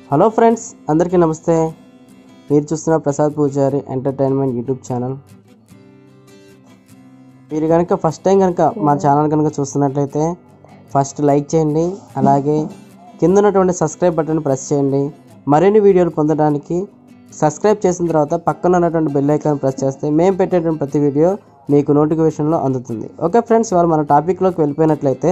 hello friends అందరికీ నమస్తే మీరు చూస్తున్న Prasad Pujari entertainment YouTube channel మీరు కనుక ఫస్ట్ టైం కనుక మా ఛానల్ కనుక చూస్తున్నట్లయితే ఫస్ట్ లైక్ చేయండి అలాగే కింద ఉన్నటువంటి సబ్స్క్రైబ్ బటన్ ప్రెస్ చేయండి మరిన్ని వీడియోలు పొందడానికి సబ్స్క్రైబ్ చేసిన తర్వాత పక్కన ఉన్నటువంటి బెల్ ఐకాన్ ప్రెస్ చేస్తే మేము పెట్టేటువంటి ప్రతి వీడియో మీకు నోటిఫికేషన్లో అందుతుంది ఓకే ఫ్రెండ్స్ వాళ్ళు మన టాపిక్లోకి వెళ్ళిపోయినట్లయితే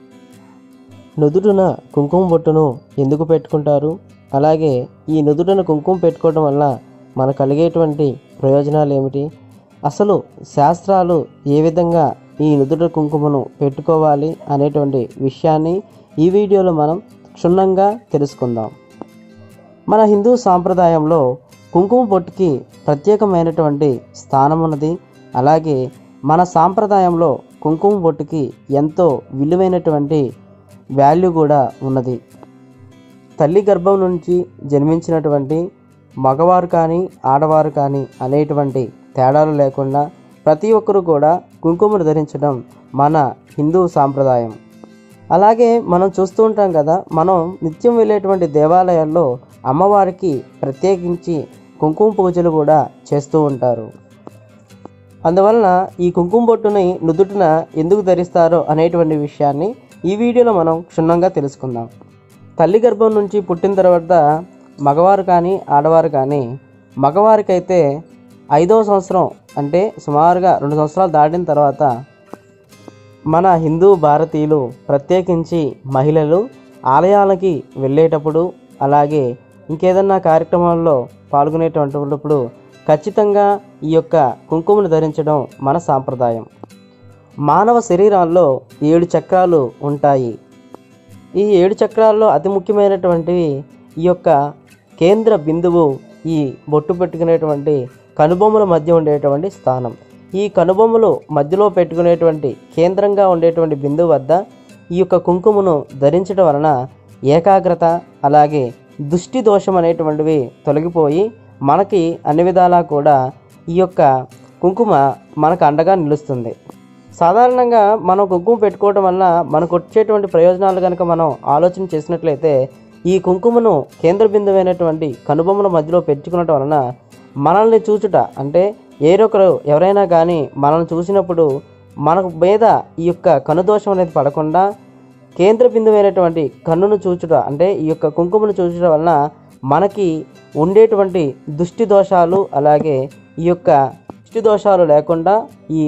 నుదుటిన కుంకుమ బొట్టును ఎందుకు పెట్టుకుంటారు అలాగే ఈ నుదుటిన కుంకుమ పెట్టుకోవడం వల్ల మనకు కలిగేటువంటి ప్రయోజనాలు ఏమిటి అసలు శాస్త్రాలు ఏ విధంగా ఈ నుదుట కుంకుమను పెట్టుకోవాలి అనేటువంటి విషయాన్ని ఈ వీడియోలో మనం క్షుణ్ణంగా తెలుసుకుందాం మన హిందూ సాంప్రదాయంలో కుంకుమ బొట్టుకి ప్రత్యేకమైనటువంటి స్థానం ఉన్నది అలాగే మన సాంప్రదాయంలో కుంకుమ బొట్టుకి ఎంతో విలువైనటువంటి వాల్యూ కూడా ఉన్నది తల్లి గర్భం నుంచి జన్మించినటువంటి మగవారు కానీ ఆడవారు కానీ అనేటువంటి తేడాలు లేకుండా ప్రతి ఒక్కరూ కూడా కుంకుమను ధరించడం మన హిందూ సాంప్రదాయం అలాగే మనం చూస్తూ ఉంటాం కదా మనం నిత్యం వెళ్ళేటువంటి దేవాలయాల్లో అమ్మవారికి ప్రత్యేకించి కుంకుమ పూజలు కూడా చేస్తూ ఉంటారు అందువలన ఈ కుంకుమ బొట్టుని నుదుటిన ఎందుకు ధరిస్తారో అనేటువంటి విషయాన్ని ఈ వీడియోలో మనం క్షుణ్ణంగా తెలుసుకుందాం తల్లి గర్భం నుంచి పుట్టిన తర్వాత మగవారు కానీ ఆడవారు కానీ మగవారికైతే ఐదవ సంవత్సరం అంటే సుమారుగా రెండు సంవత్సరాలు దాటిన తర్వాత మన హిందూ భారతీయులు ప్రత్యేకించి మహిళలు ఆలయాలకి వెళ్ళేటప్పుడు అలాగే ఇంకేదన్నా కార్యక్రమాల్లో పాల్గొనేటప్పుడు ఖచ్చితంగా ఈ యొక్క కుంకుమను ధరించడం మన సాంప్రదాయం మానవ శరీరాల్లో ఏడు చక్రాలు ఉంటాయి ఈ ఏడు చక్రాల్లో అతి ముఖ్యమైనటువంటివి ఈ యొక్క కేంద్ర బిందువు ఈ బొట్టు పెట్టుకునేటువంటి కనుబొమ్మల మధ్య ఉండేటువంటి స్థానం ఈ కనుబొమ్మలు మధ్యలో పెట్టుకునేటువంటి కేంద్రంగా ఉండేటువంటి బిందువు వద్ద ఈ యొక్క కుంకుమను ధరించడం వలన ఏకాగ్రత అలాగే దృష్టి దోషం అనేటువంటివి తొలగిపోయి మనకి అన్ని విధాలా కూడా ఈ యొక్క కుంకుమ మనకు అండగా నిలుస్తుంది సాధారణంగా మనం కుంకుమ పెట్టుకోవడం వల్ల మనకు వచ్చేటువంటి ప్రయోజనాలు కనుక మనం ఆలోచన చేసినట్లయితే ఈ కుంకుమను కేంద్ర బిందువైనటువంటి కనుబొమ్మల మధ్యలో పెట్టుకునటం వలన మనల్ని చూచుట అంటే ఏరొకరు ఎవరైనా కానీ మనల్ని చూసినప్పుడు మనకు మీద ఈ యొక్క కనుదోషం అనేది పడకుండా కేంద్ర బిందువైనటువంటి కన్నును చూచుట అంటే ఈ యొక్క కుంకుమను చూచుట వలన మనకి ఉండేటువంటి దుష్టి దోషాలు అలాగే ఈ యొక్క దుష్టి దోషాలు లేకుండా ఈ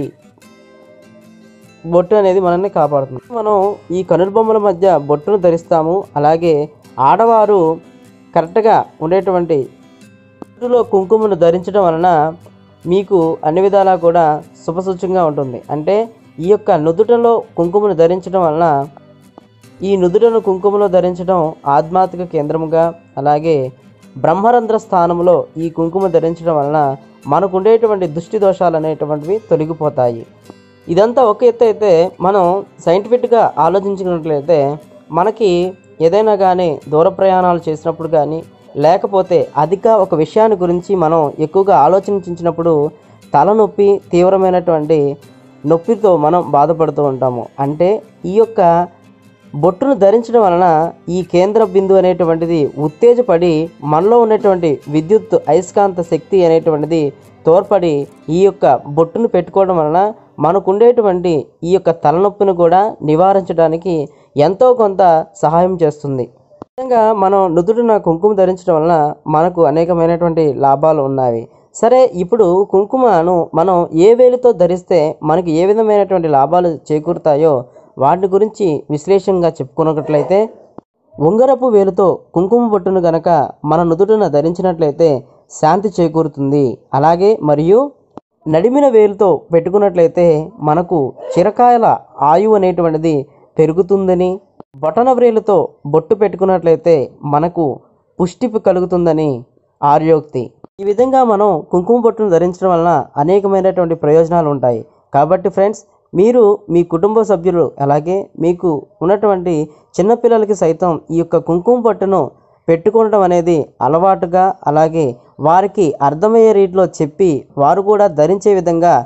బొట్టు అనేది మనల్ని కాపాడుతుంది మనం ఈ కనుబొమ్మల మధ్య బొట్టును ధరిస్తాము అలాగే ఆడవారు కరెక్ట్గా ఉండేటువంటి బొట్టులో కుంకుమను ధరించడం వలన మీకు అన్ని విధాలా కూడా శుభసూచంగా ఉంటుంది అంటే ఈ యొక్క నుదుటలో కుంకుమను ధరించడం వలన ఈ నుదుటను కుంకుమలో ధరించడం ఆధ్యాత్మిక కేంద్రముగా అలాగే బ్రహ్మరంధ్ర స్థానంలో ఈ కుంకుమ ధరించడం వలన మనకు ఉండేటువంటి దృష్టి దోషాలు అనేటువంటివి తొలగిపోతాయి ఇదంతా ఒక ఎత్తు అయితే మనం సైంటిఫిక్గా ఆలోచించుకున్నట్లయితే మనకి ఏదైనా కానీ దూర ప్రయాణాలు చేసినప్పుడు కానీ లేకపోతే అధిక ఒక విషయాన్ని గురించి మనం ఎక్కువగా ఆలోచించినప్పుడు తలనొప్పి తీవ్రమైనటువంటి నొప్పితో మనం బాధపడుతూ ఉంటాము అంటే ఈ యొక్క బొట్టును ధరించడం వలన ఈ కేంద్ర బిందు అనేటువంటిది ఉత్తేజపడి మనలో ఉన్నటువంటి విద్యుత్ అయస్కాంత శక్తి అనేటువంటిది తోడ్పడి ఈ యొక్క బొట్టును పెట్టుకోవడం వలన మనకు ఉండేటువంటి ఈ యొక్క తలనొప్పిని కూడా నివారించడానికి ఎంతో కొంత సహాయం చేస్తుంది విధంగా మనం నుదుటిన కుంకుమ ధరించడం వలన మనకు అనేకమైనటువంటి లాభాలు ఉన్నాయి సరే ఇప్పుడు కుంకుమను మనం ఏ వేలితో ధరిస్తే మనకి ఏ విధమైనటువంటి లాభాలు చేకూరుతాయో వాటి గురించి విశ్లేషణగా చెప్పుకున్నట్లయితే ఉంగరపు వేలుతో కుంకుమ బొట్టును గనక మన నుదుటిన ధరించినట్లయితే శాంతి చేకూరుతుంది అలాగే మరియు నడిమిన వేలుతో పెట్టుకున్నట్లయితే మనకు చిరకాయల ఆయువు అనేటువంటిది పెరుగుతుందని బొటన వ్రేలుతో బొట్టు పెట్టుకున్నట్లయితే మనకు పుష్టి కలుగుతుందని ఆర్యోక్తి ఈ విధంగా మనం కుంకుమ బొట్టును ధరించడం వలన అనేకమైనటువంటి ప్రయోజనాలు ఉంటాయి కాబట్టి ఫ్రెండ్స్ మీరు మీ కుటుంబ సభ్యులు అలాగే మీకు ఉన్నటువంటి చిన్నపిల్లలకి సైతం ఈ యొక్క కుంకుమ బొట్టును పెట్టుకోవడం అనేది అలవాటుగా అలాగే వారికి అర్థమయ్యే రీతిలో చెప్పి వారు కూడా ధరించే విధంగా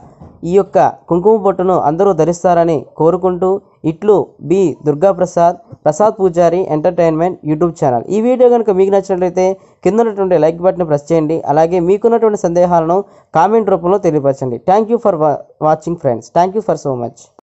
ఈ యొక్క కుంకుమ బొట్టును అందరూ ధరిస్తారని కోరుకుంటూ ఇట్లు B Durgaprasad Prasad Pujari entertainment YouTube channel ఈ వీడియో కనుక మీకు నచ్చినట్లయితే కింద ఉన్నటువంటి లైక్ బటన్ ప్రెస్ చేయండి అలాగే మీకున్నటువంటి సందేహాలను కామెంట్ రూపంలో తెలియపరచండి thank you for watching friends thank you for so much